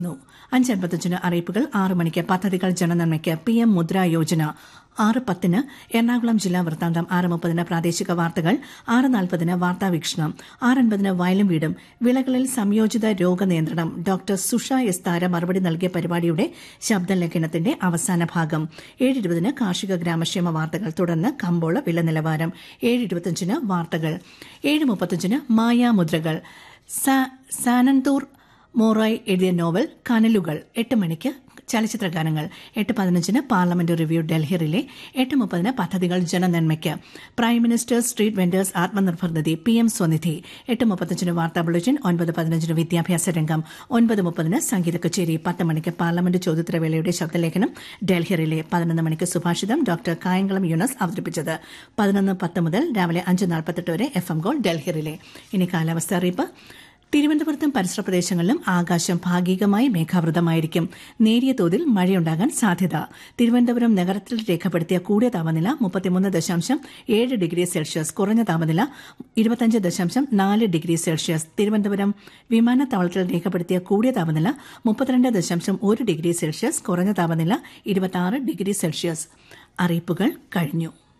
അഞ്ചൻപത്തഞ്ചിന് അറിയിപ്പുകൾ ആറ് മണിക്ക് പദ്ധതികൾ ജനനന്മയ്ക്ക് പി എം മുദ്ര യോജന ആറ് പത്തിന് എറണാകുളം ജില്ലാ വൃത്താന്തം ആറ് മുപ്പതിന് പ്രാദേശിക വാർത്തകൾ ആറ് നാൽപ്പതിന് വാർത്താവീക്ഷണം ആറൻപതിന് വയലും വീടും വിളകളിൽ സംയോജിത രോഗനിയന്ത്രണം ഡോക്ടർ സുഷ എസ് താര മറുപടി നൽകിയ പരിപാടിയുടെ ശബ്ദലേഖനത്തിന്റെ അവസാന ഭാഗം ഏഴ് ഇരുപതിന് കാർഷിക ഗ്രാമക്ഷേമ വാർത്തകൾ തുടർന്ന് കമ്പോള വില നിലവാരം ഏഴ് ഇരുപത്തിയഞ്ചിന് വാർത്തകൾ ഏഴ് മുപ്പത്തിയഞ്ചിന് മായാമുദ്രകൾ സാനന്തൂർ മോറായ് എഴുതിയ നോവൽ കനലുകൾ എട്ട് മണിക്ക് ചലച്ചിത്ര ഗാനങ്ങൾ എട്ട് പതിനഞ്ചിന് പാർലമെന്റ് റിവ്യൂ ഡൽഹി റിലേ എട്ട് മുപ്പതിന് പദ്ധതികൾ ജനനന്മയ്ക്ക് prime minister street vendors Atmanirbhar Nidhi P M SVANidhi എട്ട് മുപ്പത്തഞ്ചിന് വാർത്താ ബുള്ളറ്റിൻ ഒൻപത് പതിനഞ്ചിന് വിദ്യാഭ്യാസ രംഗം ഒൻപത് മുപ്പതിന് സംഗീത കച്ചേരി പത്ത് മണിക്ക് പാർലമെന്റ് ചോദ്യോത്തരവേളയുടെ ശബ്ദലേഖനം ഡൽഹി റിലേ പതിനൊന്ന് മണിക്ക് സുഭാഷിതം ഡോക്ടർ കായംകുളം യൂനസ് അവതരിപ്പിച്ചത് പതിനൊന്ന് പത്ത് മുതൽ രാവിലെ അഞ്ച് നാൽപ്പത്തെട്ട് വരെ F M gold Delhi relay ഇനി കാലാവസ്ഥ അറിയിപ്പ് തിരുവനന്തപുരത്തും പരിസര പ്രദേശങ്ങളിലും ആകാശം ഭാഗികമായി മേഘാവൃതമായിരിക്കും നേരിയ തോതിൽ മഴയുണ്ടാകാൻ സാധ്യത തിരുവനന്തപുരം നഗരത്തിൽ രേഖപ്പെടുത്തിയ കൂടിയ താപനില മുപ്പത്തിമൂന്ന് ദശാംശം ഏഴ് ഡിഗ്രി സെൽഷ്യസ് കുറഞ്ഞ താപനില ഇരുപത്തിയഞ്ച് ദശാംശം നാല് ഡിഗ്രി സെൽഷ്യസ് തിരുവനന്തപുരം വിമാനത്താവളത്തിൽ രേഖപ്പെടുത്തിയ കൂടിയ താപനില മുപ്പത്തിരണ്ട് ദശാംശം ഒരു ഡിഗ്രി സെൽഷ്യസ് കുറഞ്ഞ താപനില ഇരുപത്തിയാറ് ഡിഗ്രി സെൽഷ്യസ് അറിയിപ്പുകൾ കഴിഞ്ഞു